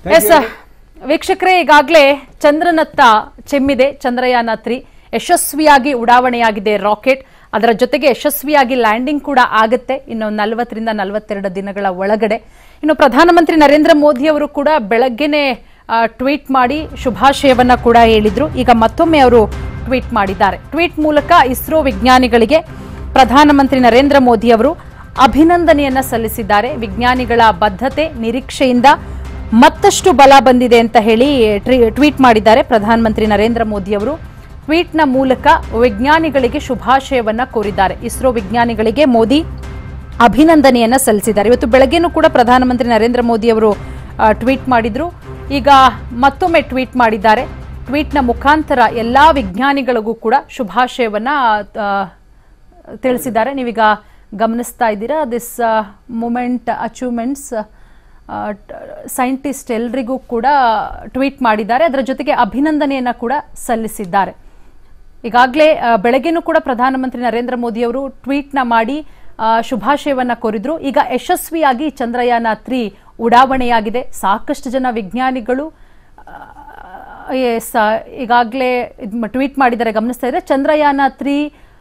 S ವೀಕ್ಷಕರೇ ಈಗಾಗಲೇ ಚಂದ್ರನತ್ತ ಚೆಮ್ಮಿದೆ Chandrayaan three ಯಶಸ್ವಿಯಾಗಿ ಉಡಾವಣೆಯಾಗಿದೆ ರಾಕೆಟ್ ಅದರ ಜೊತೆಗೆ ಯಶಸ್ವಿಯಾಗಿ ಲ್ಯಾಂಡಿಂಗ್ ಕೂಡ ಆಗುತ್ತೆ ಇನ್ನು ನಲವತ್ತರಿಂದ ನಲವತ್ತೆರಡು ದಿನಗಳ ಒಳಗಡೆ ಇನ್ನು ಪ್ರಧಾನಮಂತ್ರಿ ನರೇಂದ್ರ ಮೋದಿ ಅವರು ಕೂಡ ಬೆಳಗ್ಗೆನೆ ಆ, ಟ್ವೀಟ್ ಮಾಡಿ ಶುಭಾಶಯವನ್ನ ಕೂಡ ಹೇಳಿದ್ರು ಈಗ ಮತ್ತೊಮ್ಮೆ ಅವರು ಟ್ವೀಟ್ ಮಾಡಿದ್ದಾರೆ ಟ್ವೀಟ್ ಮೂಲಕ ಇಸ್ರೋ ವಿಜ್ಞಾನಿಗಳಿಗೆ ಪ್ರಧಾನಮಂತ್ರಿ ನರೇಂದ್ರ ಮೋದಿ ಅವರು ಅಭಿನಂದನೆಯನ್ನ ಸಲ್ಲಿಸಿದ್ದಾರೆ ವಿಜ್ಞಾನಿಗಳ ಬದ್ಧತೆ ನಿರೀಕ್ಷೆಯಿಂದ ಮತ್ತಷ್ಟು ಬಲ ಬಂದಿದೆ ಅಂತ ಹೇಳಿ ಟ್ರಿ- ಟ್ವೀಟ್ ಮಾಡಿದ್ದಾರೆ ಪ್ರಧಾನಮಂತ್ರಿ ನರೇಂದ್ರ ಮೋದಿ ಅವರು ಟ್ವೀಟ್ನ ಮೂಲಕ ವಿಜ್ಞಾನಿಗಳಿಗೆ ಶುಭಾಶಯವನ್ನ ಕೋರಿದ್ದಾರೆ ಇಸ್ರೋ ವಿಜ್ಞಾನಿಗಳಿಗೆ ಮೋದಿ ಅಭಿನಂದನೆಯನ್ನ ಸಲ್ಲಿಸಿದ್ದಾರೆ ಇವತ್ತು ಬೆಳಗ್ಗೆನೂ ಕೂಡ ಪ್ರಧಾನಮಂತ್ರಿ ನರೇಂದ್ರ ಮೋದಿ ಅವರು ಆ, ಟ್ವೀಟ್ ಮಾಡಿದ್ರು ಈಗ ಮತ್ತೊಮ್ಮೆ ಟ್ವೀಟ್ ಮಾಡಿದ್ದಾರೆ ಟ್ವೀಟ್ನ ಮುಖಾಂತರ ಎಲ್ಲಾ ವಿಜ್ಞಾನಿಗಳಿಗೂ ಕೂಡ ಶುಭಾಶಯವನ್ನ ಆ, ತಿಳಿಸಿದ್ದಾರೆ ನೀವೀಗ ಗಮನಿಸ್ತಾ ಇದ್ದೀರಾ ದಿಸ್ ಮೂಮೆಂಟ್ ಅಚೀವ್ಮೆಂಟ್ಸ್ ಸೈಂಟಿಸ್ಟ್ ಎಲ್ರಿಗೂ ಕೂಡ ಟ್ವೀಟ್ ಮಾಡಿದ್ದಾರೆ ಅದರ ಜೊತೆಗೆ ಅಭಿನಂದನೆಯನ್ನ ಕೂಡ ಸಲ್ಲಿಸಿದ್ದಾರೆ ಈಗಾಗಲೇ ಬೆಳಗ್ಗೆನೂ ಕೂಡ ಪ್ರಧಾನಮಂತ್ರಿ ನರೇಂದ್ರ ಮೋದಿ ಅವರು ಟ್ವೀಟ್ನ ಮಾಡಿ ಆ, ಶುಭಾಶಯವನ್ನ ಕೋರಿದ್ರು ಈಗ ಯಶಸ್ವಿಯಾಗಿ ಚಂದ್ರಯಾನ ತ್ರೀ ಉಡಾವಣೆಯಾಗಿದೆ ಸಾಕಷ್ಟು ಜನ ವಿಜ್ಞಾನಿಗಳು ಎಸ್ ಈಗಾಗಲೇ ಟ್ವೀಟ್ ಮಾಡಿದ್ದಾರೆ ಗಮನಿಸ್ತಾ ಇದ್ರೆ ಚಂದ್ರಯಾನ ತ್ರೀ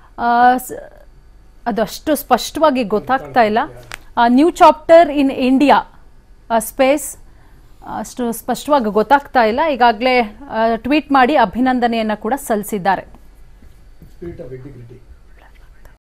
ಅದು ಅಷ್ಟು ಸ್ಪಷ್ಟವಾಗಿ ಗೊತ್ತಾಗ್ತಾ ಇಲ್ಲ new chapter in India space ಅಷ್ಟು ಸ್ಪಷ್ಟವಾಗಿ ಗೊತ್ತಾಗ್ತಾ ಇಲ್ಲ ಈಗಾಗಲೇ ಟ್ವೀಟ್ ಮಾಡಿ ಅಭಿನಂದನೆಯನ್ನ ಕೂಡ ಸಲ್ಲಿಸಿದ್ದಾರೆ spirit of integrity.